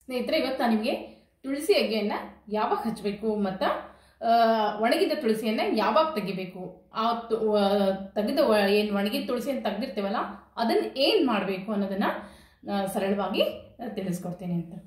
ಸ್ನೇಹಿತರೆ ಇವತ್ತು ನಾನು ನಿಮಗೆ ತುಳಸಿ ಎಗೆಯನ್ನು ಯಾವಾಗ ಹಚ್ಚಬೇಕು ಮತ್ತು ಒಣಗಿದ ತುಳಸಿಯನ್ನು ಯಾವಾಗ ತೆಗಿಬೇಕು ಆ ತು- ಆ, ತೆಗೆದ ಏನು ಒಣಗಿದ ತುಳಸಿಯನ್ನು ತೆಗೆದಿರ್ತೀವಲ್ಲ ಅದನ್ನು ಏನು ಮಾಡಬೇಕು ಅನ್ನೋದನ್ನು ಸರಳವಾಗಿ ಆ, ತಿಳಿಸ್ಕೊಡ್ತೀನಿ ಅಂತ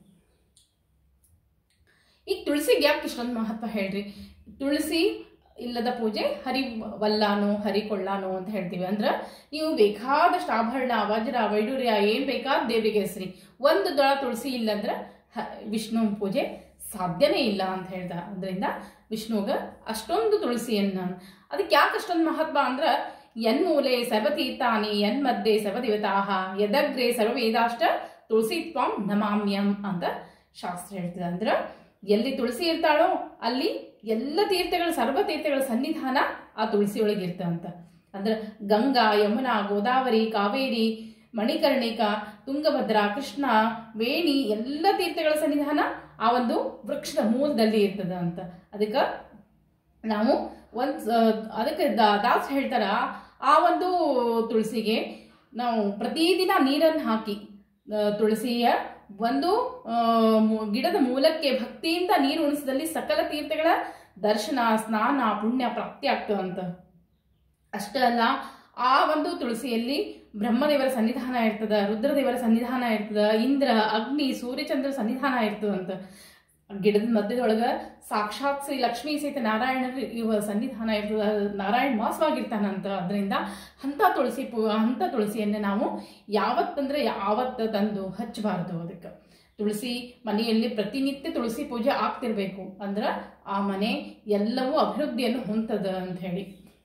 ಈಗ ತುಳಸಿಗೆ ಯಾಕೆ ಇಷ್ಟೊಂದು ಮಹತ್ವ ಹೇಳ್ರಿ ತುಳಸಿ ಇಲ್ಲದ ಪೂಜೆ ಹರಿವಲ್ಲಾನೋ ಹರಿಕೊಳ್ಳಾನೋ ಅಂತ ಹೇಳ್ತೀವಿ ಅಂದ್ರೆ ನೀವು ಬೇಕಾದಷ್ಟು ಆಭರಣ ವಜ್ರ ವೈಡೂರ್ಯ ಏನ್ ಬೇಕಾದ ದೇವರಿಗೆ ಹೆಸರಿ ಒಂದು ದೊಳ ತುಳಸಿ ಇಲ್ಲಂದ್ರೆ ಹ- ವಿಷ್ಣು ಪೂಜೆ ಸಾಧ್ಯನೇ ಇಲ್ಲ ಅಂತ ಹೇಳ್ದ ಅದರಿಂದ ವಿಷ್ಣುಗ ಅಷ್ಟೊಂದು ತುಳಸಿಯನ್ನ ಅದಕ್ಕೆ ಯಾಕೆ ಅಷ್ಟೊಂದು ಮಹತ್ವ ಅಂದ್ರೆ ಯನ್ಮೂಲೆ ಸರ್ವತೀರ್ಥಾನಿ ಯನ್ಮಧ್ಯೆ ಸರ್ವದೇವತಾಹ ಯದಗ್ರೆ ಸರ್ವವೇದಾಷ್ಟ ತುಳಸಿ ತ್ವಾಂ ನಮಾಮ್ಯಂ ಅಂತ ಶಾಸ್ತ್ರ ಹೇಳ್ತದೆ ಅಂದ್ರೆ ಎಲ್ಲಿ ತುಳಸಿ ಇರ್ತಾಳೋ ಅಲ್ಲಿ ಎಲ್ಲ ತೀರ್ಥಗಳ ಸರ್ವ ತೀರ್ಥಗಳ ಸನ್ನಿಧಾನ ಆ ತುಳಸಿ ಒಳಗೆ ಇರ್ತಂತ ಅಂದ್ರೆ ಗಂಗಾ ಯಮುನಾ ಗೋದಾವರಿ ಕಾವೇರಿ ಮಣಿಕರ್ಣಿಕ ತುಂಗಭದ್ರಾ ಕೃಷ್ಣ ವೇಣಿ ಎಲ್ಲ ತೀರ್ಥಗಳ ಸನ್ನಿಧಾನ ಆ ಒಂದು ವೃಕ್ಷದ ಮೂಲದಲ್ಲಿ ಇರ್ತದ ಅಂತ ಅದಕ್ಕೆ ನಾವು ಒಂದು ಅದಕ್ಕೆ ದಾ- ದಾಸ್ ಹೇಳ್ತಾರ ಆ ಒಂದು ತುಳಸಿಗೆ ನಾವು ಪ್ರತಿದಿನ ನೀರನ್ನು ಹಾಕಿ ಆ, ತುಳಸಿಯ ಒಂದು ಆ, ಮು- ಗಿಡದ ಮೂಲಕ್ಕೆ ಭಕ್ತಿಯಿಂದ ನೀರು ಉಣಿಸಿದಲ್ಲಿ ಸಕಲ ತೀರ್ಥಗಳ ದರ್ಶನ ಸ್ನಾನ ಪುಣ್ಯ ಪ್ರಾಪ್ತಿ ಆಗ್ತದಂತ ಅಷ್ಟೇ ಅಲ್ಲ ಆ ಒಂದು ತುಳಸಿಯಲ್ಲಿ ಬ್ರಹ್ಮದೇವರ ಸನ್ನಿಧಾನ ಇರ್ತದ ರುದ್ರದೇವರ ಸನ್ನಿಧಾನ ಇರ್ತದ ಇಂದ್ರ ಅಗ್ನಿ ಸೂರ್ಯಚಂದ್ರ ಸನ್ನಿಧಾನ ಇರ್ತದಂತ ಗಿಡದ ಮಧ್ಯದೊಳಗ ಸಾಕ್ಷಾತ್ ಶ್ರೀ ಲಕ್ಷ್ಮೀ ಸಹಿತ ನಾರಾಯಣರ ಇವ ಸನ್ನಿಧಾನ ಇರ್ತದ ನಾರಾಯಣ ವಾಸವಾಗಿರ್ತಾನಂತ ಅದರಿಂದ ಅಂಥ ತುಳಸಿ ಪೂ ಅಂಥ ತುಳಸಿಯನ್ನ ನಾವು ಯಾವತ್ತಂದ್ರೆ ಯಾವತ್ತು ತಂದು ಹಚ್ಚಬಾರ್ದು ಅದಕ್ಕೆ ತುಳಸಿ ಮನೆಯಲ್ಲಿ ಪ್ರತಿನಿತ್ಯ ತುಳಸಿ ಪೂಜೆ ಆಗ್ತಿರ್ಬೇಕು ಅಂದ್ರೆ ಆ ಮನೆ ಎಲ್ಲವೂ ಅಭಿವೃದ್ಧಿಯನ್ನು ಹೊಂದದ ಅಂತ ಹೇಳಿ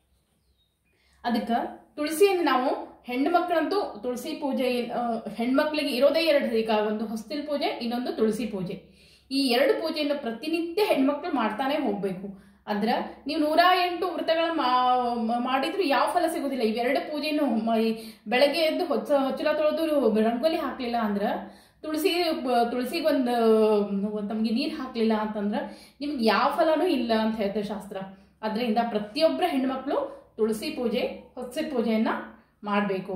ಅದಕ್ಕೆ ತುಳಸಿಯನ್ನು ನಾವು ಹೆಣ್ಣು ಮಕ್ಕಳಂತೂ ತುಳಸಿ ಪೂಜೆ ಆ, ಹೆಣ್ಮಕ್ಳಿಗೆ ಇರೋದೇ ಎರಡು ಈಗ ಒಂದು ಹೊಸ್ತಿಲ್ ಪೂಜೆ ಇನ್ನೊಂದು ತುಳಸಿ ಪೂಜೆ ಈ ಎರಡು ಪೂಜೆಯನ್ನು ಪ್ರತಿನಿತ್ಯ ಹೆಣ್ಮಕ್ಳು ಮಾಡ್ತಾನೆ ಹೋಗ್ಬೇಕು ಅಂದ್ರೆ ನೀವು ನೂರ ಎಂಟು ವ್ರತಗಳ ಮಾಡಿದ್ರು ಯಾವ ಫಲ ಸಿಗೋದಿಲ್ಲ ಇವೆರಡು ಪೂಜೆಯನ್ನು ಮ- ಈ ಬೆಳಗ್ಗೆ ಎದ್ದು ಹೊಚ್ಚ ಹೊಚ್ಚಲ ತೊಳೆದು ರಂಗೋಲಿ ಹಾಕ್ಲಿಲ್ಲ ಅಂದ್ರೆ ತುಳಸಿ ತುಳಸಿಗೆ ಒಂದು ತಮಗೆ ನೀರು ಹಾಕ್ಲಿಲ್ಲ ಅಂತಂದ್ರೆ ನಿಮ್ಗೆ ಯಾವ ಫಲನೂ ಇಲ್ಲ ಅಂತ ಹೇಳ್ತಾರೆ ಶಾಸ್ತ್ರ ಅದರಿಂದ ಪ್ರತಿಯೊಬ್ಬರ ಹೆಣ್ಮಕ್ಳು ತುಳಸಿ ಪೂಜೆ ಹೊಸ ಪೂಜೆಯನ್ನ ಮಾಡಬೇಕು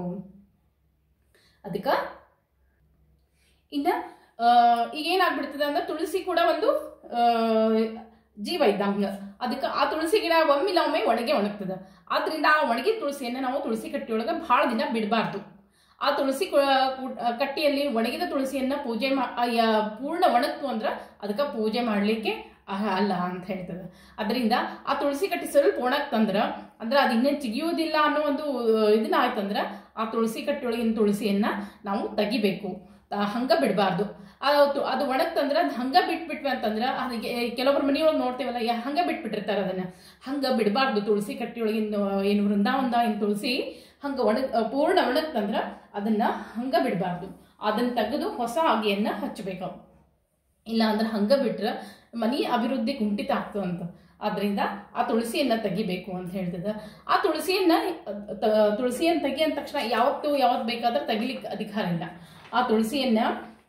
ಅದಕ್ಕೆ ಇನ್ನ ಆ, ಈಗ ಏನಾಗ್ಬಿಡ್ತದೆ ಅಂದ್ರೆ ತುಳಸಿ ಕೂಡ ಒಂದು ಆ, ಜೀವ ಇದ್ದಂಗ ಅದಕ್ಕೆ ಆ ತುಳಸಿ ಗಿಡ ಒಮ್ಮಿಲ್ಲ ಒಮ್ಮೆ ಒಣಗೆ ಒಣಗ್ತದೆ ಆದ್ರಿಂದ ಆ ಒಣಗಿದ ತುಳಸಿಯನ್ನು ನಾವು ತುಳಸಿ ಕಟ್ಟಿಯೊಳಗೆ ಬಹಳ ದಿನ ಬಿಡಬಾರ್ದು ಆ ತುಳಸಿ ಕು- ಕು- ಕಟ್ಟಿಯಲ್ಲಿ ಒಣಗಿದ ತುಳಸಿಯನ್ನ ಪೂಜೆ ಮಾ ಆ ಯ- ಪೂರ್ಣ ಒಣಗ್ತು ಅಂದ್ರೆ ಅದಕ್ಕೆ ಪೂಜೆ ಮಾಡಲಿಕ್ಕೆ ಅಲ್ಲ ಅಂತ ಹೇಳ್ತದೆ ಅದರಿಂದ ಆ ತುಳಸಿ ಕಟ್ಟಿ ಸ್ವಲ್ಪ ಒಣಗ್ತಂದ್ರ ಅಂದ್ರೆ ಅದು ಇನ್ನೇನು ಚಿಗಿಯೋದಿಲ್ಲ ಅನ್ನೋ ಒಂದು ಇದನ್ನ ಆಯ್ತಂದ್ರ ಆ ತುಳಸಿ ಕಟ್ಟಿಯೊಳಗಿನ ತುಳಸಿಯನ್ನ ನಾವು ತೆಗಿಬೇಕು ಆ, ಹಂಗ ಬಿಡಬಾರ್ದು ಅದು ಅದು ಒಣಗ್ತಂದ್ರೆ ಅದು ಹಂಗ ಬಿಟ್ಬಿಟ್ವಿ ಅಂತಂದ್ರೆ ಅದಕ್ಕೆ ಕೆಲವೊಬ್ರು ಮನೆಯೊಳಗೆ ನೋಡ್ತೇವಲ್ಲ ಯಾ ಹಂಗ ಬಿಟ್ಬಿಟ್ಟಿರ್ತಾರೆ ಅದನ್ನ ಹಂಗ ಬಿಡಬಾರ್ದು ತುಳಸಿ ಕಟ್ಟಿಯೊಳಗಿನ ಏನು ವೃಂದಾವನದ ಏನು ತುಳಸಿ ಹಂಗ ಒಣಗ್ ಪೂರ್ಣ ಒಣಗ್ತಂದ್ರ ಅದನ್ನ ಹಂಗ ಬಿಡಬಾರ್ದು ಅದನ್ನ ತೆಗೆದು ಹೊಸ ಅಗಿಯನ್ನ ಹಚ್ಚಬೇಕು ಇಲ್ಲ ಅಂದ್ರೆ ಹಂಗ ಬಿಟ್ರೆ ಮನಿ ಅಭಿವೃದ್ಧಿ ಕುಂಠಿತ ಆಗ್ತದಂತ ಆದ್ರಿಂದ ಆ ತುಳಸಿಯನ್ನ ತೆಗಿಬೇಕು ಅಂತ ಹೇಳ್ತದ ಆ ತುಳಸಿಯನ್ನ ತ- ತುಳಸಿಯನ್ನ ತೆಗಿ ಅಂದ ತಕ್ಷಣ ಯಾವತ್ತು ಯಾವತ್ತು ಬೇಕಾದ್ರೆ ತೆಗಿಲಿಕ್ಕೆ ಅಧಿಕಾರ ಇಲ್ಲ ಆ ತುಳಸಿಯನ್ನ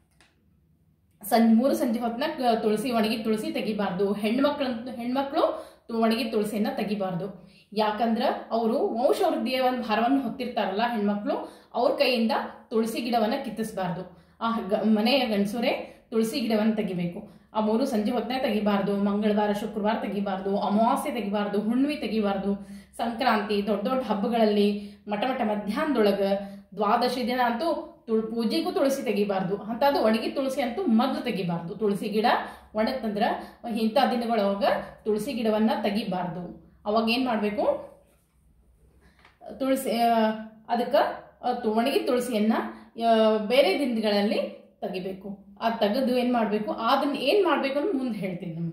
ಸಂ ಮೂರು ಸಂಜೆ ಹೊತ್ತಿನ ತುಳಸಿ ಒಣಗಿದ ತುಳಸಿ ತೆಗಿಬಾರ್ದು ಹೆಣ್ಮಕ್ಳಂತ ಹೆಣ್ಮಕ್ಳು ತು- ಒಣಗಿದ ತುಳಸಿಯನ್ನ ತೆಗಿಬಾರ್ದು ಯಾಕಂದ್ರ ಅವರು ವಂಶವೃದ್ಧಿಯ ಒಂದು ಭಾರವನ್ನು ಹೊತ್ತಿರ್ತಾರಲ್ಲ ಹೆಣ್ಮಕ್ಳು ಅವ್ರ ಕೈಯಿಂದ ತುಳಸಿ ಗಿಡವನ್ನ ಕಿತ್ತಿಸ್ಬಾರ್ದು ಆ ಗ- ಮನೆಯ ಗಂಡಸರೇ ತುಳಸಿ ಗಿಡವನ್ನು ತೆಗಿಬೇಕು ಆ ಮೂರು ಸಂಜೆ ಹೊತ್ತಿನ ತೆಗಿಬಾರ್ದು ಮಂಗಳವಾರ ಶುಕ್ರವಾರ ತೆಗಿಬಾರ್ದು ಅಮಾವಾಸ್ಯೆ ತೆಗಿಬಾರ್ದು ಹುಣ್ಣಿಮೆ ತೆಗಿಬಾರ್ದು ಸಂಕ್ರಾಂತಿ ದೊಡ್ಡ ದೊಡ್ಡ ಹಬ್ಬಗಳಲ್ಲಿ ಮಠ ಮಠ ಮಧ್ಯಾಹ್ನದೊಳಗೆ ದ್ವಾದಶಿ ದಿನ ಅಂತೂ ತುಳ್ ಪೂಜೆಗೂ ತುಳಸಿ ತೆಗಿಬಾರ್ದು ಅಂಥದ್ದು ಒಣಗಿ ತುಳಸಿ ಅಂತೂ ಮೊದಲು ತೆಗಿಬಾರ್ದು ತುಳಸಿ ಗಿಡ ಒಣಗ್ತಂದ್ರ ಇಂಥ ದಿನಗಳೊಳಗ ತುಳಸಿ ಗಿಡವನ್ನ ತೆಗಿಬಾರ್ದು ಅವಾಗ ಏನು ಮಾಡಬೇಕು ತುಳಸಿ ಅದಕ್ಕೆ ಒಣಗಿ ತುಳಸಿಯನ್ನ ಆ, ಬೇರೆ ದಿನಗಳಲ್ಲಿ ತೆಗಿಬೇಕು ಅದು ತೆಗೆದು ಏನು ಮಾಡಬೇಕು ಅದನ್ನ ಏನು ಮಾಡಬೇಕು ಅಂತ ಮುಂದೆ ಹೇಳ್ತೀನಿ ನಾನು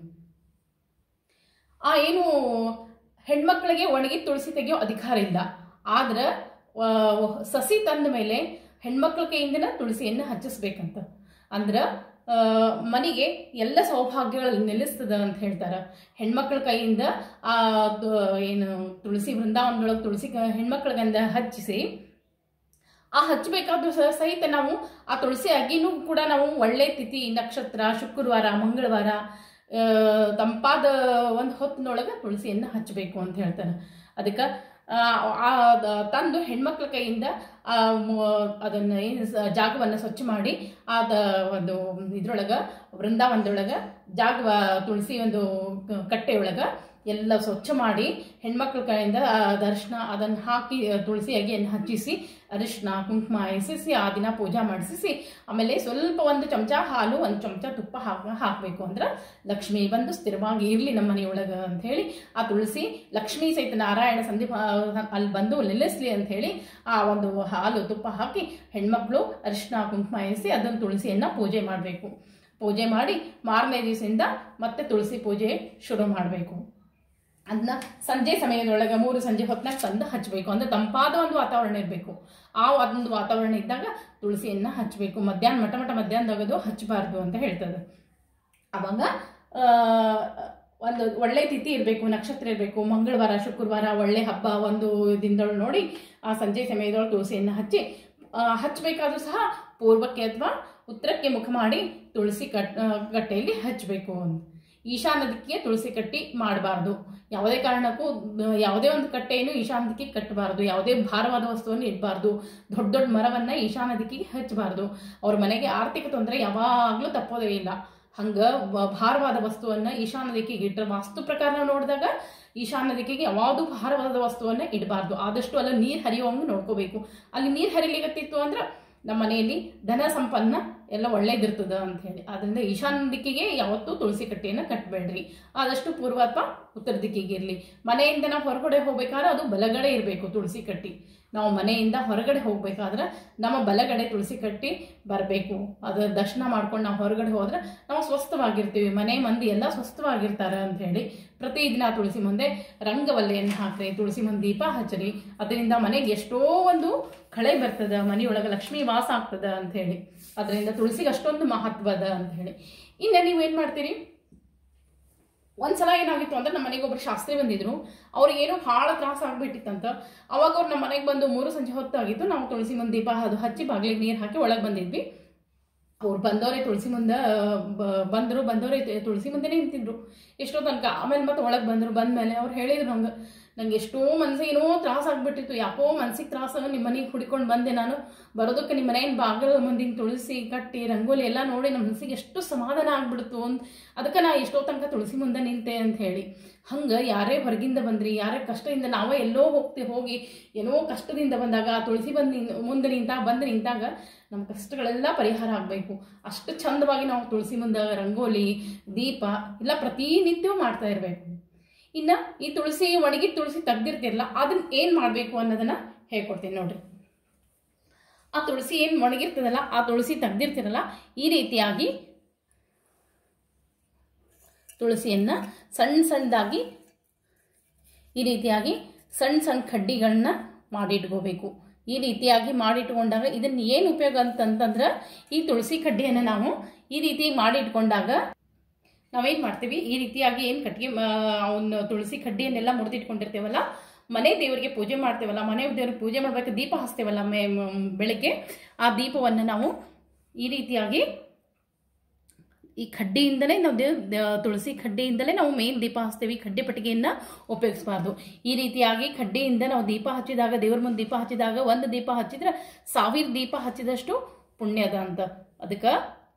ಆ ಏನು ಹೆಣ್ಮಕ್ಳಿಗೆ ಒಣಗಿ ತುಳಸಿ ತೆಗಿಯೋ ಅಧಿಕಾರ ಇಲ್ಲ ಆದ್ರೆ ಆ, ಸಸಿ ತಂದ ಮೇಲೆ ಹೆಣ್ಮಕ್ಳ ಕೈಯಿಂದನ ತುಳಸಿಯನ್ನು ಹಚ್ಚಿಸ್ಬೇಕಂತ ಅಂದ್ರೆ ಆ, ಮನೆಗೆ ಎಲ್ಲ ಸೌಭಾಗ್ಯಗಳು ನಿಲ್ಲಿಸ್ತದ ಅಂತ ಹೇಳ್ತಾರೆ ಹೆಣ್ಮಕ್ಳ ಕೈಯಿಂದ ಆ ತು- ಏನು ತುಳಸಿ ವೃಂದಾವನದೊಳಗೆ ತುಳಸಿ ಕ- ಹೆಣ್ಮಕ್ಳಿಗಂದ ಹಚ್ಚಿಸಿ ಆ ಹಚ್ಚಬೇಕಾದ್ರೂ ಸಹ ಸಹಿತ ನಾವು ಆ ತುಳಸಿ ಅಗಿನೂ ಕೂಡ ನಾವು ಒಳ್ಳೆ ತಿಥಿ ನಕ್ಷತ್ರ ಶುಕ್ರವಾರ ಮಂಗಳವಾರ ಆ, ತಂಪಾದ ಒಂದು ಹೊತ್ತಿನೊಳಗೆ ತುಳಸಿಯನ್ನು ಹಚ್ಚಬೇಕು ಅಂತ ಹೇಳ್ತಾರೆ ಅದಕ್ಕೆ ಆ, ಆ, ದ- ತಂದು ಹೆಣ್ಮಕ್ಳ ಕೈಯಿಂದ ಆ, ಮ- ಅದನ್ನ ಏನು ಸ- ಜಾಗವನ್ನು ಸ್ವಚ್ಛ ಮಾಡಿ ಆದ ಒಂದು ಇದ್ರೊಳಗ ವೃಂದಾವನದೊಳಗ ಜಾಗ ತುಳಸಿ ಒಂದು ಕ- ಕಟ್ಟೆಯೊಳಗ ಎಲ್ಲ ಸ್ವಚ್ಛ ಮಾಡಿ ಹೆಣ್ಮಕ್ಳ ಕೈಯಿಂದ ಆ ದರ್ಶನ ಅದನ್ನು ಹಾಕಿ ಆ, ತುಳಸಿ ಎಗೆಯನ್ನು ಹಚ್ಚಿಸಿ ಅರಿಶಿನ ಕುಂಕುಮ ಎಸಿಸಿ ಆ ದಿನ ಪೂಜಾ ಮಾಡಿಸಿ ಆಮೇಲೆ ಸ್ವಲ್ಪ ಒಂದು ಚಮಚ ಹಾಲು ಒಂದು ಚಮಚ ತುಪ್ಪ ಹಾಕ ಹಾಕಬೇಕು ಅಂದ್ರೆ ಲಕ್ಷ್ಮಿ ಬಂದು ಸ್ಥಿರವಾಗಿ ಇರಲಿ ನಮ್ಮ ಮನೆಯೊಳಗೆ ಅಂತ ಹೇಳಿ ಆ ತುಳಸಿ ಲಕ್ಷ್ಮೀ ಸಹಿತ ನಾರಾಯಣ ಸಂದೀಪ ಅಲ್ಲಿ ಬಂದು ನಿಲ್ಲಿಸ್ಲಿ ಅಂತ ಹೇಳಿ ಆ ಒಂದು ಹಾಲು ತುಪ್ಪ ಹಾಕಿ ಹೆಣ್ಮಕ್ಳು ಅರಿಶಿನ ಕುಂಕುಮ ಎಸಿ ಅದನ್ನು ತುಳಸಿಯನ್ನು ಪೂಜೆ ಮಾಡಬೇಕು ಪೂಜೆ ಮಾಡಿ ಮಾರನೇ ದಿವಸದಿಂದ ಮತ್ತೆ ತುಳಸಿ ಪೂಜೆ ಶುರು ಮಾಡಬೇಕು ಅದನ್ನ ಸಂಜೆ ಸಮಯದೊಳಗೆ ಮೂರು ಸಂಜೆ ಹೊತ್ನಾಗ ತಂದು ಹಚ್ಚಬೇಕು ಅಂದ್ರೆ ತಂಪಾದ ಒಂದು ವಾತಾವರಣ ಇರಬೇಕು ಆ ಒಂದು ವಾತಾವರಣ ಇದ್ದಾಗ ತುಳಸಿಯನ್ನು ಹಚ್ಚಬೇಕು ಮಧ್ಯಾಹ್ನ ಮಟ ಮಟ ಮಧ್ಯಾಹ್ನದಾಗದು ಹಚ್ಚಬಾರ್ದು ಅಂತ ಹೇಳ್ತದೆ ಅವಾಗ ಆ, ಒಂದು ಒಳ್ಳೆ ತಿಥಿ ಇರಬೇಕು ನಕ್ಷತ್ರ ಇರಬೇಕು ಮಂಗಳವಾರ ಶುಕ್ರವಾರ ಒಳ್ಳೆ ಹಬ್ಬ ಒಂದು ದಿನದೊಳಗೆ ನೋಡಿ ಆ ಸಂಜೆ ಸಮಯದೊಳಗೆ ತುಳಸಿಯನ್ನು ಹಚ್ಚಿ ಆ, ಹಚ್ಚಬೇಕಾದ್ರೂ ಸಹ ಪೂರ್ವಕ್ಕೆ ಅಥವಾ ಉತ್ತರಕ್ಕೆ ಮುಖ ಮಾಡಿ ತುಳಸಿ ಕಟ್ ಆ, ಕಟ್ಟೆಯಲ್ಲಿ ಹಚ್ಚಬೇಕು ಅಂತ ಈಶಾನ್ಯ ದಿಕ್ಕಿಗೆ ತುಳಸಿ ಕಟ್ಟಿ ಮಾಡಬಾರ್ದು ಯಾವುದೇ ಕಾರಣಕ್ಕೂ ಆ, ಯಾವುದೇ ಒಂದು ಕಟ್ಟೆಯನ್ನು ಈಶಾನ್ಯ ದಿಕ್ಕಿಗೆ ಕಟ್ಟಬಾರ್ದು ಯಾವುದೇ ಭಾರವಾದ ವಸ್ತುವನ್ನು ಇಡಬಾರ್ದು ದೊಡ್ಡ ದೊಡ್ಡ ಮರವನ್ನು ಈಶಾನ್ಯ ದಿಕ್ಕಿಗೆ ಹಚ್ಚಬಾರ್ದು ಅವ್ರ ಮನೆಗೆ ಆರ್ಥಿಕ ತೊಂದರೆ ಯಾವಾಗಲೂ ತಪ್ಪೋದೇ ಇಲ್ಲ ಹಂಗೆ ಭಾರವಾದ ವಸ್ತುವನ್ನು ಈಶಾನ್ಯ ದಿಕ್ಕಿಗೆ ಇಟ್ಟರೆ ವಾಸ್ತು ಪ್ರಕಾರ ನೋಡಿದಾಗ ಈಶಾನ್ಯ ದಿಕ್ಕಿಗೆ ಯಾವುದು ಭಾರವಾದ ವಸ್ತುವನ್ನು ಇಡಬಾರ್ದು ಆದಷ್ಟು ಅಲ್ಲಿ ನೀರು ಹರಿಯುವಂಗೆ ನೋಡ್ಕೋಬೇಕು ಅಲ್ಲಿ ನೀರು ಹರಿಲಿಕತ್ತಿತ್ತು ಅಂದ್ರೆ ನಮ್ಮ ಮನೆಯಲ್ಲಿ ಧನ ಸಂಪನ್ನ ಎಲ್ಲ ಒಳ್ಳೇದಿರ್ತದ ಅಂತ ಹೇಳಿ ಅದರಿಂದ ಈಶಾನ್ಯ ದಿಕ್ಕಿಗೆ ಯಾವತ್ತೂ ತುಳಸಿ ಕಟ್ಟೆಯನ್ನು ಕಟ್ಟಬೇಡ್ರಿ ಆದಷ್ಟು ಪೂರ್ವ ಅಥವಾ ಉತ್ತರ ದಿಕ್ಕಿಗೆ ಇರಲಿ ಮನೆಯಿಂದ ನಾವು ಹೊರಗಡೆ ಹೋಗ್ಬೇಕಾದ್ರೆ ಅದು ಬಲಗಡೆ ಇರಬೇಕು ತುಳಸಿ ಕಟ್ಟಿ ನಾವು ಮನೆಯಿಂದ ಹೊರಗಡೆ ಹೋಗ್ಬೇಕಾದ್ರೆ ನಮ್ಮ ಬಲಗಡೆ ತುಳಸಿ ಕಟ್ಟಿ ಬರಬೇಕು ಅದರ ದರ್ಶನ ಮಾಡ್ಕೊಂಡು ನಾವು ಹೊರಗಡೆ ಹೋದ್ರೆ ನಾವು ಸ್ವಸ್ಥವಾಗಿರ್ತೀವಿ ಮನೆ ಮಂದಿ ಎಲ್ಲ ಸ್ವಸ್ಥವಾಗಿರ್ತಾರೆ ಅಂತ ಹೇಳಿ ಪ್ರತಿದಿನ ತುಳಸಿ ಮುಂದೆ ರಂಗವಲ್ಲೆಯನ್ನು ಹಾಕ್ರಿ ತುಳಸಿ ಮುಂದೆ ದೀಪ ಹಚ್ಚ್ರಿ ಅದರಿಂದ ಮನೆಗೆ ಎಷ್ಟೋ ಒಂದು ಕಳೆ ಬರ್ತದ ಮನೆಯೊಳಗೆ ಲಕ್ಷ್ಮೀ ವಾಸ ಆಗ್ತದ ಅಂತ ಹೇಳಿ ಅದರಿಂದ ತುಳಸಿಗೆ ಅಷ್ಟೊಂದು ಮಹತ್ವದ ಅಂತ ಹೇಳಿ ಇನ್ನು ನೀವು ಏನು ಮಾಡ್ತೀರಿ ಒಂದ್ಸಲ ಏನಾಗಿತ್ತು ಅಂದ್ರೆ ನಮ್ಮ ಮನೆಗೆ ಒಬ್ರು ಶಾಸ್ತ್ರಿ ಬಂದಿದ್ರು ಅವ್ರಿಗೆ ಏನೋ ಭಾಳ ತ್ರಾಸ ಆಗ್ಬಿಟ್ಟಿತ್ತಂತ ಅವಾಗ ಅವ್ರು ನಮ್ಮ ಮನೆಗೆ ಬಂದು ಮೂರು ಸಂಜೆ ಹೊತ್ತಾಗಿತ್ತು ನಾವು ತುಳಸಿ ಮುಂದೆ ದೀಪ ಅದು ಹಚ್ಚಿ ಬಾಗಿಲಿಗೆ ನೀರು ಹಾಕಿ ಒಳಗೆ ಬಂದಿದ್ವಿ ಅವ್ರು ಬಂದವರೇ ತುಳಸಿ ಮುಂದೆ ಬ- ಬಂದರು ಬಂದವರೇ ತು- ತುಳಸಿ ಮುಂದೆನೇ ನಿಂತಿದ್ರು ಎಷ್ಟೋ ತನಕ ಆಮೇಲೆ ಮತ್ತೆ ಒಳಗೆ ಬಂದರು ಬಂದಮೇಲೆ ಅವ್ರು ಹೇಳಿದ್ರು ಹಂಗೆ ನಂಗೆ ಎಷ್ಟೋ ಮನ್ಸಿಗೆ ಏನೋ ತ್ರಾಸ ಆಗ್ಬಿಟ್ಟಿತ್ತು ಯಾಕೋ ಮನ್ಸಿಗೆ ತ್ರಾಸ ನಿಮ್ಮ ಮನೆಗೆ ಹುಡ್ಕೊಂಡು ಬಂದೆ ನಾನು ಬರೋದಕ್ಕೆ ನಿಮ್ಮ ಮನೆಯ ಬಾಗಿಲು ಮುಂದಿನ ತುಳಸಿ ಕಟ್ಟಿ ರಂಗೋಲಿ ಎಲ್ಲ ನೋಡಿ ನಮ್ಮ ಮನಸ್ಸಿಗೆ ಎಷ್ಟು ಸಮಾಧಾನ ಆಗ್ಬಿಡ್ತು ಅಂತ ಅದಕ್ಕೆ ನಾ ಎಷ್ಟೋ ತನಕ ತುಳಸಿ ಮುಂದೆ ನಿಂತೆ ಅಂತ ಹೇಳಿ ಹಂಗೆ ಯಾರೇ ಹೊರಗಿಂದ ಬಂದ್ರಿ ಯಾರೇ ಕಷ್ಟದಿಂದ ನಾವೇ ಎಲ್ಲೋ ಹೋಗ್ತಿ ಹೋಗಿ ಏನೋ ಕಷ್ಟದಿಂದ ಬಂದಾಗ ಆ ತುಳಸಿ ಬಂದು ನಿನ್ ಮುಂದೆ ನಿಂತಾಗ ಬಂದು ನಿಂತಾಗ ನಮ್ಮ ಕಷ್ಟಗಳೆಲ್ಲ ಪರಿಹಾರ ಆಗಬೇಕು ಅಷ್ಟು ಚಂದವಾಗಿ ನಾವು ತುಳಸಿ ಮುಂದೆ ರಂಗೋಲಿ ದೀಪ ಎಲ್ಲ ಪ್ರತಿನಿತ್ಯವೂ ಮಾಡ್ತಾ ಇರಬೇಕು ಇನ್ನು ಈ ತುಳಸಿ ಒಣಗಿ ತುಳಸಿ ತೆಗ್ದಿರ್ತಿರಲ್ಲ ಅದನ್ನ ಏನು ಮಾಡಬೇಕು ಅನ್ನೋದನ್ನ ಹೇಳ್ಕೊಡ್ತೀನಿ ನೋಡ್ರಿ ಆ ತುಳಸಿ ಏನು ಒಣಗಿರ್ತದಲ್ಲ ಆ ತುಳಸಿ ತೆಗ್ದಿರ್ತಿರಲ್ಲ ಈ ರೀತಿಯಾಗಿ ತುಳಸಿಯನ್ನು ಸಣ್ಣ ಸಣ್ಣದಾಗಿ ಈ ರೀತಿಯಾಗಿ ಸಣ್ಣ ಸಣ್ಣ ಕಡ್ಡಿಗಳನ್ನ ಮಾಡಿಟ್ಕೋಬೇಕು ಈ ರೀತಿಯಾಗಿ ಮಾಡಿಟ್ಕೊಂಡಾಗ ಇದನ್ನ ಏನು ಉಪಯೋಗ ಅಂತಂತಂದ್ರೆ ಈ ತುಳಸಿ ಕಡ್ಡಿಯನ್ನು ನಾವು ಈ ರೀತಿ ಮಾಡಿಟ್ಕೊಂಡಾಗ ನಾವೇನು ಮಾಡ್ತೀವಿ ಈ ರೀತಿಯಾಗಿ ಏನು ಕಟ್ಟಿಗೆ ಅವನ್ನ ತುಳಸಿ ಕಡ್ಡಿಯನ್ನೆಲ್ಲ ಮುರಿದಿಟ್ಕೊಂಡಿರ್ತೇವಲ್ಲ ಮನೆ ದೇವರಿಗೆ ಪೂಜೆ ಮಾಡ್ತೇವಲ್ಲ ಮನೆ ದೇವ್ರಿಗೆ ಪೂಜೆ ಮಾಡ್ಬೇಕು ದೀಪ ಹಚ್ತೇವಲ್ಲ ಮೇ ಮ್- ಬೆಳಗ್ಗೆ ಆ ದೀಪವನ್ನು ನಾವು ಈ ರೀತಿಯಾಗಿ ಈ ಕಡ್ಡಿಯಿಂದಲೇ ನಾವು ದೇವ್ ದ- ತುಳಸಿ ಕಡ್ಡಿಯಿಂದಲೇ ನಾವು ಮೇನ್ ದೀಪ ಹಚ್ತೇವೆ ಈ ಕಡ್ಡಿ ಪಟ್ಟಿಗೆಯನ್ನು ಉಪಯೋಗಿಸಬಾರ್ದು ಈ ರೀತಿಯಾಗಿ ಕಡ್ಡಿಯಿಂದ ನಾವು ದೀಪ ಹಚ್ಚಿದಾಗ ದೇವ್ರ ಮುಂದೆ ದೀಪ ಹಚ್ಚಿದಾಗ ಒಂದು ದೀಪ ಹಚ್ಚಿದ್ರೆ ಸಾವಿರ ದೀಪ ಹಚ್ಚಿದಷ್ಟು ಪುಣ್ಯದ ಅಂತ ಅದಕ್ಕೆ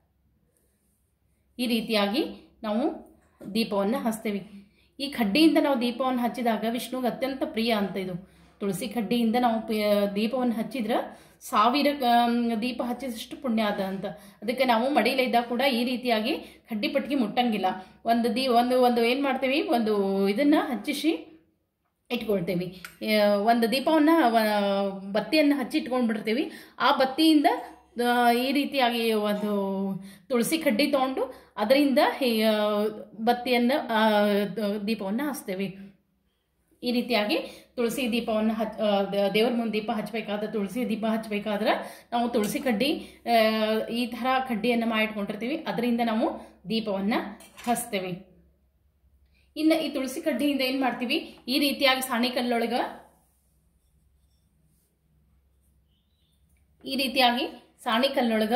ಈ ರೀತಿಯಾಗಿ ನಾವು ದೀಪವನ್ನು ಹಚ್ತೇವೆ ಈ ಕಡ್ಡಿಯಿಂದ ನಾವು ದೀಪವನ್ನು ಹಚ್ಚಿದಾಗ ವಿಷ್ಣುಗೆ ಅತ್ಯಂತ ಪ್ರಿಯ ಅಂತ ಇದು ತುಳಸಿ ಕಡ್ಡಿಯಿಂದ ನಾವು ಪ- ದೀಪವನ್ನು ಹಚ್ಚಿದ್ರೆ ಸಾವಿರ ಕ- ದೀಪ ಹಚ್ಚಿದಷ್ಟು ಪುಣ್ಯ ಅದ ಅಂತ ಅದಕ್ಕೆ ನಾವು ಮಡಿಲೇ ಇದ್ದಾಗ ಕೂಡ ಈ ರೀತಿಯಾಗಿ ಕಡ್ಡಿ ಪಟ್ಟಿಗೆ ಮುಟ್ಟಂಗಿಲ್ಲ ಒಂದು ದೀ ಒಂದು ಒಂದು ಏನು ಮಾಡ್ತೇವೆ ಒಂದು ಇದನ್ನು ಹಚ್ಚಿಸಿ ಇಟ್ಕೊಳ್ತೇವೆ ಆ, ಒಂದು ದೀಪವನ್ನು ಬತ್ತಿಯನ್ನು ಹಚ್ಚಿ ಇಟ್ಕೊಂಡ್ಬಿಡ್ತೀವಿ ಆ ಬತ್ತಿಯಿಂದ ಆ, ಈ ರೀತಿಯಾಗಿ ಒಂದು ತುಳಸಿ ಕಡ್ಡಿ ತೊಗೊಂಡು ಅದರಿಂದ ಹಿ- ಆ, ಬತ್ತಿಯನ್ನು ಆ, ದ- ದೀಪವನ್ನು ಹಚ್ತೇವೆ ಈ ರೀತಿಯಾಗಿ ತುಳಸಿ ದೀಪವನ್ನು ಹಚ್ ಆ, ದ- ದೇವ್ರ ಮುಂದೆ ದೀಪ ಹಚ್ಚಬೇಕಾದ್ರೆ ತುಳಸಿ ದೀಪ ಹಚ್ಚಬೇಕಾದ್ರೆ ನಾವು ತುಳಸಿ ಕಡ್ಡಿ ಆ, ಈ ಥರ ಕಡ್ಡಿಯನ್ನು ಮಾಡಿಟ್ಕೊಂಡಿರ್ತೀವಿ ಅದರಿಂದ ನಾವು ದೀಪವನ್ನು ಹಚ್ತೇವೆ ಇನ್ನು ಈ ತುಳಸಿ ಕಡ್ಡಿಯಿಂದ ಏನು ಮಾಡ್ತೀವಿ ಈ ರೀತಿಯಾಗಿ ಸಾಣಿ ಕಲ್ಲೊಳಗೆ ಈ ರೀತಿಯಾಗಿ ಸಾಣಿ ಕಲ್ಲೊಳಗೆ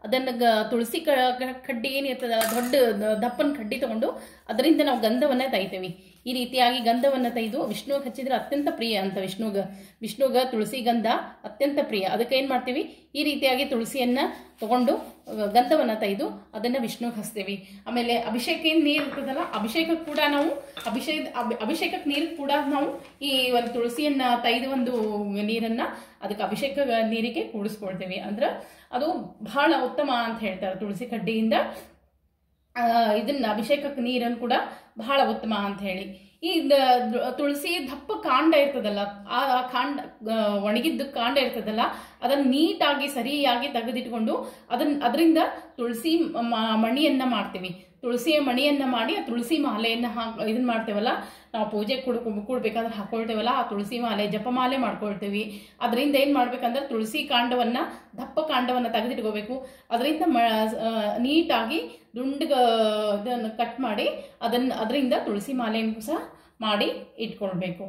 ಅದನ್ನು ಗ ತುಳಸಿ ಕ ಕ- ಕಡ್ಡಿ ಏನಿರ್ತದಲ್ಲ ದೊಡ್ಡ ದ- ದಪ್ಪನ ಕಡ್ಡಿ ತಗೊಂಡು ಅದರಿಂದ ನಾವು ಗಂಧವನ್ನು ತೆಗಿತೇವೆ ಈ ರೀತಿಯಾಗಿ ಗಂಧವನ್ನು ತೆಗೆದು ವಿಷ್ಣುಗೆ ಹಚ್ಚಿದ್ರೆ ಅತ್ಯಂತ ಪ್ರಿಯ ಅಂತ ವಿಷ್ಣುಗ ವಿಷ್ಣುಗ ತುಳಸಿ ಗಂಧ ಅತ್ಯಂತ ಪ್ರಿಯ ಅದಕ್ಕೆ ಏನು ಮಾಡ್ತೀವಿ ಈ ರೀತಿಯಾಗಿ ತುಳಸಿಯನ್ನು ತಗೊಂಡು ಅಹ್, ಗಂಧವನ್ನು ತೆಗೆದು ಅದನ್ನು ವಿಷ್ಣುಗೆ ಹಚ್ತೇವೆ ಆಮೇಲೆ ಅಭಿಷೇಕ ಏನು ನೀರು ಇರ್ತದಲ್ಲ ಅಭಿಷೇಕಕ್ಕೆ ಕೂಡ ನಾವು ಅಭಿಷೇಕ ಅಭಿ- ಅಭಿಷೇಕಕ್ಕೆ ನೀರು ಕೂಡ ನಾವು ಈ ಒಂದು ತುಳಸಿಯನ್ನು ತೆಗೆದು ಒಂದು ನೀರನ್ನು ಅದಕ್ಕೆ ಅಭಿಷೇಕ ನೀರಿಗೆ ಕೂಡಿಸ್ಕೊಳ್ತೇವೆ ಅಂದ್ರೆ ಅದು ಬಹಳ ಉತ್ತಮ ಅಂತ ಹೇಳ್ತಾರೆ ತುಳಸಿ ಕಡ್ಡಿಯಿಂದ ಆ, ಇದನ್ನ ಅಭಿಷೇಕಕ್ಕೆ ನೀರನ್ನು ಕೂಡ ಬಹಳ ಉತ್ತಮ ಅಂತ ಹೇಳಿ ಈ ದ- ದ- ತುಳಸಿ ದಪ್ಪ ಕಾಂಡ ಇರ್ತದಲ್ಲ ಆ ಆ ಕಾಂಡ ಆ, ಒಣಗಿದ್ದ ಕಾಂಡ ಇರ್ತದಲ್ಲ ಅದನ್ನ ನೀಟಾಗಿ ಸರಿಯಾಗಿ ತೆಗೆದಿಟ್ಕೊಂಡು ಅದನ್ನ ಅದರಿಂದ ತುಳಸಿ ಮ- ಮಣಿಯನ್ನ ಮಾಡ್ತೀವಿ ತುಳಸಿಯ ಮಣಿಯನ್ನ ಮಾಡಿ ಆ ತುಳಸಿ ಮಾಲೆಯನ್ನ ಹಾ ಇದನ್ನ ಮಾಡ್ತೇವಲ್ಲ ನಾವು ಪೂಜೆ ಕುಡ್ ಕೂಡ್ಬೇಕಾದ್ರೆ ಹಾಕೊಳ್ತೇವಲ್ಲ ಆ ತುಳಸಿ ಮಾಲೆ ಜಪಮಾಲೆ ಮಾಡ್ಕೊಳ್ತೇವಿ ಅದರಿಂದ ಏನು ಮಾಡ್ಬೇಕಂದ್ರೆ ತುಳಸಿ ಕಾಂಡವನ್ನ ದಪ್ಪ ಕಾಂಡವನ್ನ ತೆಗೆದಿಟ್ಕೋಬೇಕು ಅದರಿಂದ ಮ ಆ, ನೀಟಾಗಿ ದುಂಡಗ ಇದನ್ನು ಕಟ್ ಮಾಡಿ ಅದನ್ನ ಅದರಿಂದ ತುಳಸಿ ಮಾಲೆಯನ್ನು ಸಹ ಮಾಡಿ ಇಟ್ಕೊಳ್ಬೇಕು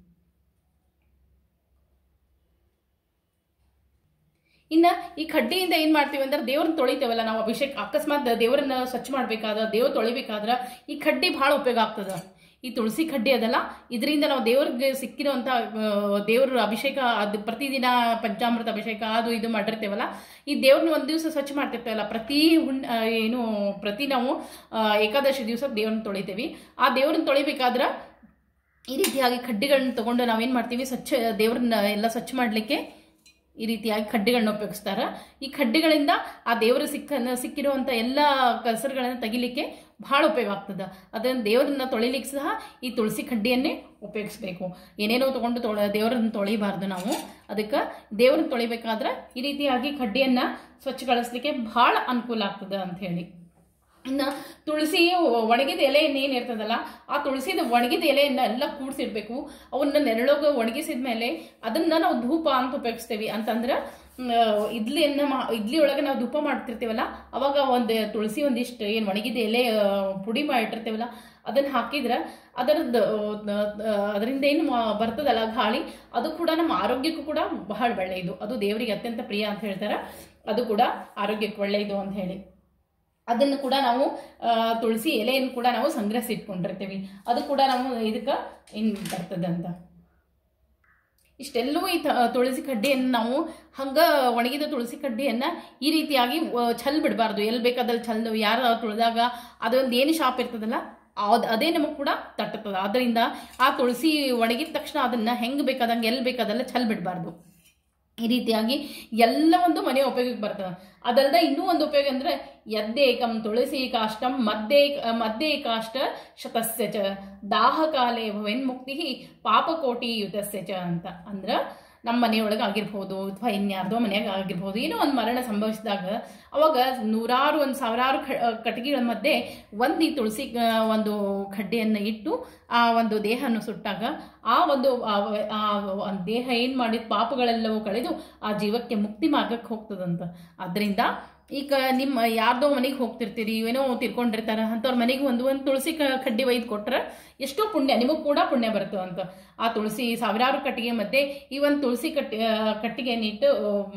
ಇನ್ನ ಈ ಕಡ್ಡಿಯಿಂದ ಏನ್ ಮಾಡ್ತೀವಿ ಅಂದ್ರೆ ದೇವ್ರನ್ನ ತೊಳಿತೇವಲ್ಲ ನಾವು ಅಭಿಷೇಕ ಅಕಸ್ಮಾತ್ ದೇವರನ್ನ ಸ್ವಚ್ಛ ಮಾಡ್ಬೇಕಾದ್ರೆ ದೇವ್ರ ತೊಳಿಬೇಕಾದ್ರೆ ಈ ಕಡ್ಡಿ ಬಹಳ ಉಪಯೋಗ ಆಗ್ತದ ಈ ತುಳಸಿ ಕಡ್ಡಿ ಅದಲ್ಲ ಇದರಿಂದ ನಾವು ದೇವ್ರಿಗೆ ಸಿಕ್ಕಿರುವಂತ ದೇವ್ರ ಅಭಿಷೇಕ ಅದು ಪ್ರತಿದಿನ ಪಂಚಾಮೃತ ಅಭಿಷೇಕ ಅದು ಇದು ಮಾಡಿರ್ತೇವಲ್ಲ ಈ ದೇವ್ರನ್ನ ಒಂದು ದಿವಸ ಸ್ವಚ್ಛ ಮಾಡ್ತಿರ್ತೇವಲ್ಲ ಪ್ರತಿ ಹುಣ್ ಆ, ಏನು ಪ್ರತಿ ನಾವು ಆ, ಏಕಾದಶಿ ದಿವಸ ದೇವ್ರನ್ನ ತೊಳಿತೇವಿ ಆ ದೇವ್ರನ್ನ ತೊಳಿಬೇಕಾದ್ರೆ ಈ ರೀತಿಯಾಗಿ ಕಡ್ಡಿಗಳನ್ನ ತಗೊಂಡು ನಾವೇನು ಮಾಡ್ತೀವಿ ಸ್ವಚ್ಛ ದೇವ್ರನ್ನ ಎಲ್ಲ ಸ್ವಚ್ಛ ಮಾಡಲಿಕ್ಕೆ ಈ ರೀತಿಯಾಗಿ ಕಡ್ಡಿಗಳನ್ನ ಉಪಯೋಗಿಸ್ತಾರೆ ಈ ಕಡ್ಡಿಗಳಿಂದ ಆ ದೇವರ ಸಿಕ್ಕ ಸಿಕ್ಕಿರುವಂಥ ಎಲ್ಲ ಕಸರುಗಳನ್ನು ತೆಗಿಲಿಕ್ಕೆ ಬಹಳ ಉಪಯೋಗ ಆಗ್ತದೆ ಅದನ್ನು ದೇವರನ್ನ ತೊಳಿಲಿಕ್ಕೆ ಸಹ ಈ ತುಳಸಿ ಕಡ್ಡಿಯನ್ನೇ ಉಪಯೋಗಿಸ್ಬೇಕು ಏನೇನೋ ತಗೊಂಡು ತೊಳೆ ದೇವರನ್ನ ತೊಳಿಬಾರ್ದು ನಾವು ಅದಕ್ಕೆ ದೇವ್ರನ್ನ ತೊಳಿಬೇಕಾದ್ರೆ ಈ ರೀತಿಯಾಗಿ ಕಡ್ಡಿಯನ್ನು ಸ್ವಚ್ಛಗೊಳಿಸ್ಲಿಕ್ಕೆ ಬಹಳ ಅನುಕೂಲ ಆಗ್ತದೆ ಅಂತ ಹೇಳಿ ಇನ್ನು ತುಳಸಿ ಒಣಗಿದ ಎಲೆ ಏನು ಇರ್ತದಲ್ಲ ಆ ತುಳಸಿದ ಒಣಗಿದ ಎಲೆಯನ್ನ ಎಲ್ಲ ಕೂಡಿಸಿಡ್ಬೇಕು ಅವನ್ನ ನೆರಳೋಗ ಒಣಗಿಸಿದ ಮೇಲೆ ಅದನ್ನ ನಾವು ಧೂಪ ಅಂತ ಉಪಯೋಗಿಸ್ತೇವೆ ಅಂತಂದ್ರೆ ಮ್, ಇಡ್ಲಿಯನ್ನ ಮಾ ಇಡ್ಲಿ ಒಳಗೆ ನಾವು ಧೂಪ ಮಾಡ್ತಿರ್ತೀವಲ್ಲ ಅವಾಗ ಒಂದು ತುಳಸಿ ಒಂದಿಷ್ಟು ಏನು ಒಣಗಿದ ಎಲೆ ಆ, ಪುಡಿ ಮಾಡಿಟ್ಟಿರ್ತೀವಲ್ಲ ಅದನ್ನ ಹಾಕಿದ್ರೆ ಅದರದ್ದು ಅದರಿಂದ ಏನು ಮಾ- ಬರ್ತದಲ್ಲ ಗಾಳಿ ಅದು ಕೂಡ ನಮ್ಮ ಆರೋಗ್ಯಕ್ಕೂ ಕೂಡ ಬಹಳ ಒಳ್ಳೆಯದು ಅದು ದೇವರಿಗೆ ಅತ್ಯಂತ ಪ್ರಿಯ ಅಂತ ಹೇಳ್ತಾರೆ ಅದು ಕೂಡ ಆರೋಗ್ಯಕ್ಕೆ ಒಳ್ಳೆಯದು ಅಂತ ಹೇಳಿ ಅದನ್ನು ಕೂಡ ನಾವು ಆ, ತುಳಸಿ ಎಲೆಯನ್ನು ಕೂಡ ನಾವು ಸಂಗ್ರಹಿಸಿ ಇಟ್ಕೊಂಡಿರ್ತೀವಿ ಅದು ಕೂಡ ನಾವು ಇದಕ್ಕೆ ಇನ್ ಬರ್ತದೆ ಅಂತ ಇಷ್ಟೆಲ್ಲವೂ ಈ ತ- ತುಳಸಿ ಕಡ್ಡಿಯನ್ನು ನಾವು ಹಂಗ ಒಣಗಿದ ತುಳಸಿ ಕಡ್ಡಿಯನ್ನು ಈ ರೀತಿಯಾಗಿ ಆ, ಚೆಲ್ ಬಿಡಬಾರ್ದು ಎಲ್ಲಿ ಬೇಕಾದಲ್ಲಿ ಚೆಲ್ಲು ಯಾರು ತುಳಿದಾಗ ಅದೊಂದು ಏನು ಶಾಪ್ ಇರ್ತದಲ್ಲ ಅದು ಅದೇ ನಮಗೆ ಕೂಡ ತಟ್ಟುತ್ತದೆ ಅದರಿಂದ ಆ ತುಳಸಿ ಒಣಗಿದ ತಕ್ಷಣ ಅದನ್ನು ಹೆಂಗೆ ಬೇಕಾದಂಗೆ ಎಲ್ಲಿ ಬೇಕಾದಲ್ಲ ಚೆಲ್ ಬಿಡಬಾರ್ದು ಈ ರೀತಿಯಾಗಿ ಎಲ್ಲ ಒಂದು ಮನೆ ಉಪಯೋಗಕ್ಕೆ ಬರ್ತದೆ ಅದಲ್ಲದೆ ಇನ್ನೂ ಒಂದು ಉಪಯೋಗ ಅಂದರೆ ಯದ್ದೇಕಂ ತುಳಸಿ ಕಾಷ್ಟಂ ಮದ್ದೇ ಮದ್ದೇ ಕಾಷ್ಟ ಶತಸ್ಯ ಚ ದಾಹಕಾಲೇ ಭವೆನ್ಮುಕ್ತಿ ಪಾಪಕೋಟಿ ಯುತಸ್ಯ ಚ ಅಂತ ಅಂದ್ರೆ ನಮ್ಮ ಮನೆಯೊಳಗೆ ಆಗಿರ್ಬೋದು ಅಥವಾ ಇನ್ಯಾರ್ದೋ ಮನೆಯಾಗ ಆಗಿರ್ಬೋದು ಏನೋ ಒಂದು ಮರಣ ಸಂಭವಿಸಿದಾಗ ಅವಾಗ ನೂರಾರು ಒಂದು ಸಾವಿರಾರು ಕ ಕಟ್ಟಿಗೆಗಳ ಮಧ್ಯೆ ಒಂದು ಈ ತುಳಸಿ ಆ, ಒಂದು ಕಡ್ಡಿಯನ್ನು ಇಟ್ಟು ಆ ಒಂದು ದೇಹವನ್ನು ಸುಟ್ಟಾಗ ಆ ಒಂದು ಆ- ಆ ಒಂದು ದೇಹ ಏನು ಮಾಡಿದ ಪಾಪಗಳೆಲ್ಲವೂ ಕಳೆದು ಆ ಜೀವಕ್ಕೆ ಮುಕ್ತಿ ಮಾರ್ಗಕ್ಕೆ ಹೋಗ್ತದಂತ ಅದರಿಂದ ಈಗ ನಿಮ್ಮ ಯಾರ್ದೋ ಮನೆಗೆ ಹೋಗ್ತಿರ್ತೀರಿ ಏನೋ ತಿರ್ಕೊಂಡಿರ್ತಾರೆ ಅಂಥವ್ರ ಮನೆಗೆ ಒಂದು ಒಂದು ತುಳಸಿ ಕ ಕಡ್ಡಿ ಒಯ್ದು ಕೊಟ್ರೆ ಎಷ್ಟೋ ಪುಣ್ಯ ನಿಮಗೆ ಕೂಡ ಪುಣ್ಯ ಬರುತ್ತೆ ಅಂತ ಆ ತುಳಸಿ ಸಾವಿರಾರು ಕಟ್ಟಿಗೆ ಮಧ್ಯೆ ಈ ಒಂದು ತುಳಸಿ ಕಟ್ಟಿ ಆ, ಕಟ್ಟಿಗೆಯನ್ನಿಟ್ಟು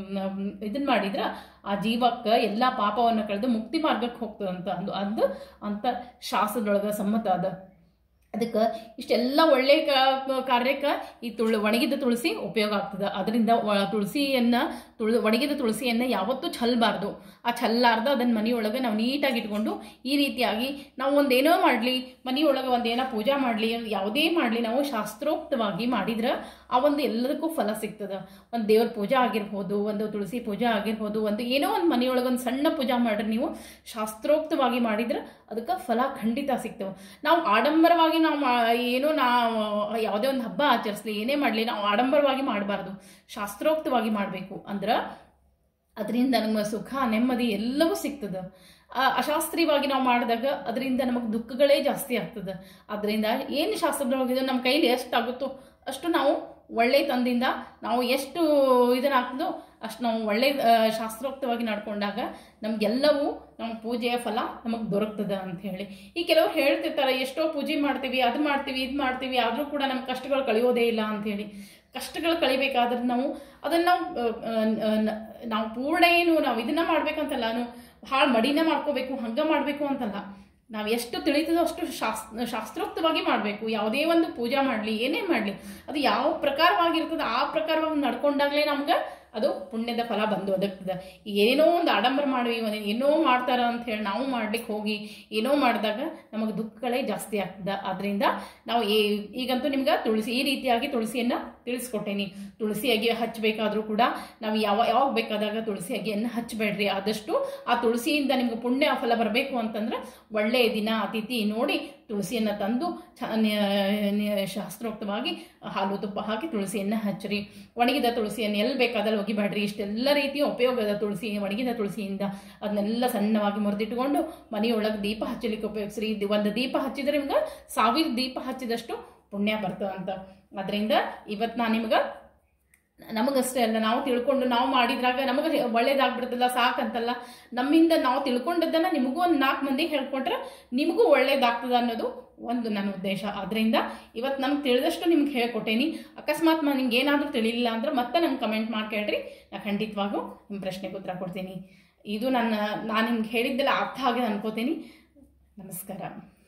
ಇದನ್ನ ಮಾಡಿದ್ರೆ ಆ ಜೀವಕ್ಕೆ ಎಲ್ಲ ಪಾಪವನ್ನು ಕಳೆದು ಮುಕ್ತಿ ಮಾರ್ಗಕ್ಕೆ ಹೋಗ್ತದಂತ ಅಂದು ಅದು ಅಂತ ಶಾಸ್ತ್ರದೊಳಗೆ ಸಮ್ಮತ ಅದ ಅದಕ್ಕೆ ಇಷ್ಟೆಲ್ಲ ಒಳ್ಳೆ ಕ- ಕಾರ್ಯಕ್ಕೆ ಈ ತುಳು ಒಣಗಿದ ತುಳಸಿ ಉಪಯೋಗ ಆಗ್ತದೆ ಅದರಿಂದ ವ- ತುಳಸಿಯನ್ನ ತುಳು ಒಣಗಿದ ತುಳಸಿಯನ್ನು ಯಾವತ್ತೂ ಚೆಲ್ಲಬಾರ್ದು ಆ ಚೆಲ್ಲಾರ್ದ ಅದನ್ನ ಮನೆಯೊಳಗೆ ನಾವು ನೀಟಾಗಿ ಇಟ್ಕೊಂಡು ಈ ರೀತಿಯಾಗಿ ನಾವು ಒಂದೇನೋ ಮಾಡಲಿ ಮನೆಯೊಳಗೆ ಒಂದೇನೋ ಪೂಜಾ ಮಾಡಲಿ ಯಾವುದೇ ಮಾಡಲಿ ನಾವು ಶಾಸ್ತ್ರೋಕ್ತವಾಗಿ ಮಾಡಿದ್ರೆ ಆ ಒಂದು ಎಲ್ಲದಕ್ಕೂ ಫಲ ಸಿಗ್ತದೆ ಒಂದು ದೇವ್ರ ಪೂಜೆ ಆಗಿರ್ಬೋದು ಒಂದು ತುಳಸಿ ಪೂಜೆ ಆಗಿರ್ಬೋದು ಒಂದು ಏನೋ ಒಂದು ಮನೆಯೊಳಗೆ ಒಂದು ಸಣ್ಣ ಪೂಜಾ ಮಾಡ್ರಿ ನೀವು ಶಾಸ್ತ್ರೋಕ್ತವಾಗಿ ಮಾಡಿದ್ರೆ ಅದಕ್ಕೆ ಫಲ ಖಂಡಿತ ಸಿಗ್ತವೆ ನಾವು ಆಡಂಬರವಾಗಿ ನಾವು ಮಾ- ಏನೋ ನಾವು ಯಾವುದೇ ಒಂದು ಹಬ್ಬ ಆಚರಿಸ್ಲಿ ಏನೇ ಮಾಡಲಿ ನಾವು ಆಡಂಬರವಾಗಿ ಮಾಡಬಾರ್ದು ಶಾಸ್ತ್ರೋಕ್ತವಾಗಿ ಮಾಡಬೇಕು ಅಂದ್ರೆ ಅದರಿಂದ ನಮಗೆ ಸುಖ ನೆಮ್ಮದಿ ಎಲ್ಲವೂ ಸಿಗ್ತದೆ ಆ, ಅಶಾಸ್ತ್ರೀಯವಾಗಿ ನಾವು ಮಾಡಿದಾಗ ಅದರಿಂದ ನಮಗೆ ದುಃಖಗಳೇ ಜಾಸ್ತಿ ಆಗ್ತದೆ ಅದರಿಂದ ಏನು ಶಾಸ್ತ್ರದೊಳಗಿದೆ ನಮ್ಮ ಕೈಲಿ ಎಷ್ಟಾಗುತ್ತೋ ಅಷ್ಟು ನಾವು ಒಳ್ಳೆ ತಂದಿಂದ ನಾವು ಎಷ್ಟು ಇದನ್ನಾಗ್ತದೋ ಅಷ್ಟು ನಾವು ಒಳ್ಳೆ ಆ, ಶಾಸ್ತ್ರೋಕ್ತವಾಗಿ ನಡ್ಕೊಂಡಾಗ ನಮಗೆಲ್ಲವೂ ನಮ್ಮ ಪೂಜೆಯ ಫಲ ನಮಗೆ ದೊರಕ್ತದೆ ಅಂತ ಹೇಳಿ ಈ ಕೆಲವ್ರು ಹೇಳ್ತಿರ್ತಾರೆ ಎಷ್ಟೋ ಪೂಜೆ ಮಾಡ್ತೀವಿ ಅದು ಮಾಡ್ತೀವಿ ಇದು ಮಾಡ್ತೀವಿ ಆದರೂ ಕೂಡ ನಮ್ಮ ಕಷ್ಟಗಳು ಕಳೆಯೋದೇ ಇಲ್ಲ ಅಂತ ಹೇಳಿ ಕಷ್ಟಗಳು ಕಳಿಬೇಕಾದ್ರೆ ನಾವು ಅದನ್ನು ನಾವು ಆ, ಆ, ನ- ನಾವು ಪೂರ್ಣ ಏನು ನಾವು ಇದನ್ನ ಮಾಡ್ಬೇಕಂತಲ್ಲ ನಾವು ಹಾಳು ಮಡಿನ ಮಾಡ್ಕೋಬೇಕು ಹಂಗೆ ಮಾಡಬೇಕು ಅಂತಲ್ಲ ನಾವು ಎಷ್ಟು ತಿಳಿತದೋ ಅಷ್ಟು ಶಾಸ್ತ್ರ ಶಾಸ್ತ್ರೋಕ್ತವಾಗಿ ಮಾಡಬೇಕು ಯಾವುದೇ ಒಂದು ಪೂಜಾ ಮಾಡಲಿ ಏನೇ ಮಾಡಲಿ ಅದು ಯಾವ ಪ್ರಕಾರವಾಗಿರ್ತದೆ ಆ ಪ್ರಕಾರವಾಗಿ ನಡ್ಕೊಂಡಾಗಲೇ ನಮ್ಗೆ ಅದು ಪುಣ್ಯದ ಫಲ ಬಂದು ಒದಗ್ತದೆ ಈಗ ಏನೋ ಒಂದು ಆಡಂಬರ ಮಾಡಿವಿ ಒಂದು ಏನೋ ಮಾಡ್ತಾರ ಅಂತ ಹೇಳಿ ನಾವು ಮಾಡ್ಲಿಕ್ಕೆ ಹೋಗಿ ಏನೋ ಮಾಡಿದಾಗ ನಮಗೆ ದುಃಖಗಳೇ ಜಾಸ್ತಿ ಆಗ್ತದೆ ಅದರಿಂದ ನಾವು ಈ- ಈಗಂತೂ ನಿಮ್ಗೆ ತುಳಸಿ ಈ ರೀತಿಯಾಗಿ ತುಳಸಿಯನ್ನು ತಿಳಿಸ್ಕೊಟ್ಟೇನಿ ತುಳಸಿ ಅಗಿ ಹಚ್ಚಬೇಕಾದ್ರೂ ಕೂಡ ನಾವು ಯಾವ ಯಾವಾಗ ಬೇಕಾದಾಗ ತುಳಸಿ ಅಗಿಯನ್ನು ಹಚ್ಚಬೇಡ್ರಿ ಆದಷ್ಟು ಆ ತುಳಸಿಯಿಂದ ನಿಮ್ಗೆ ಪುಣ್ಯ ಫಲ ಬರಬೇಕು ಅಂತಂದ್ರೆ ಒಳ್ಳೆಯ ದಿನ ಅತಿಥಿ ನೋಡಿ ತುಳಸಿಯನ್ನು ತಂದು ಚ ನ್ಯ- ನ್ಯ- ಶಾಸ್ತ್ರೋಕ್ತವಾಗಿ ಹಾಲು ತುಪ್ಪ ಹಾಕಿ ತುಳಸಿಯನ್ನು ಹಚ್ಚಿರಿ ಒಣಗಿದ ತುಳಸಿಯನ್ನು ಎಲ್ಲಿ ಬೇಕಾದಲ್ಲಿ ಒಗಿಬೇಡ್ರಿ ಇಷ್ಟೆಲ್ಲ ರೀತಿಯ ಉಪಯೋಗದ ತುಳಸಿ ಒಣಗಿದ ತುಳಸಿಯಿಂದ ಅದನ್ನೆಲ್ಲ ಸಣ್ಣವಾಗಿ ಮುರಿದಿಟ್ಕೊಂಡು ಮನೆಯೊಳಗೆ ದೀಪ ಹಚ್ಚಲಿಕ್ಕೆ ಉಪಯೋಗಿಸ್ರಿ ಇದು ಒಂದು ದೀಪ ಹಚ್ಚಿದ್ರೆ ನಿಮ್ಗೆ ಸಾವಿರ ದೀಪ ಹಚ್ಚಿದಷ್ಟು ಪುಣ್ಯ ಬರ್ತದಂತ ಅದರಿಂದ ಇವತ್ತು ನಾನು ನಿಮ್ಗೆ ನಮಗಷ್ಟೇ ಅಲ್ಲ ನಾವು ತಿಳ್ಕೊಂಡು ನಾವು ಮಾಡಿದ್ರಾಗ ನಮಗೆ ಒಳ್ಳೇದಾಗ್ಬಿಡ್ತಲ್ಲ ಸಾಕಂತಲ್ಲ ನಮ್ಮಿಂದ ನಾವು ತಿಳ್ಕೊಂಡದ್ದನ್ನು ನಿಮಗೂ ಒಂದು ನಾಲ್ಕು ಮಂದಿ ಹೇಳ್ಕೊಟ್ರೆ ನಿಮಗೂ ಒಳ್ಳೇದಾಗ್ತದ ಅನ್ನೋದು ಒಂದು ನನ್ನ ಉದ್ದೇಶ ಅದರಿಂದ ಇವತ್ತು ನಮ್ಗೆ ತಿಳಿದಷ್ಟು ನಿಮ್ಗೆ ಹೇಳ್ಕೊಟ್ಟೇನಿ ಅಕಸ್ಮಾತ್ ನಿಮ್ಗೆ ಏನಾದರೂ ತಿಳಿಲಿಲ್ಲ ಅಂದ್ರೆ ಮತ್ತೆ ನಂಗೆ ಕಮೆಂಟ್ ಮಾಡಿ ಕೇಳ್ರಿ ನಾನು ಖಂಡಿತವಾಗೂ ನಿಮ್ಮ ಪ್ರಶ್ನೆಗೆ ಉತ್ತರ ಕೊಡ್ತೀನಿ ಇದು ನನ್ನ ನಾನು ನಿಮ್ಗೆ ಹೇಳಿದ್ದೆಲ್ಲ ಅರ್ಥ ಆಗಿದೆ ಅನ್ಕೋತೀನಿ ನಮಸ್ಕಾರ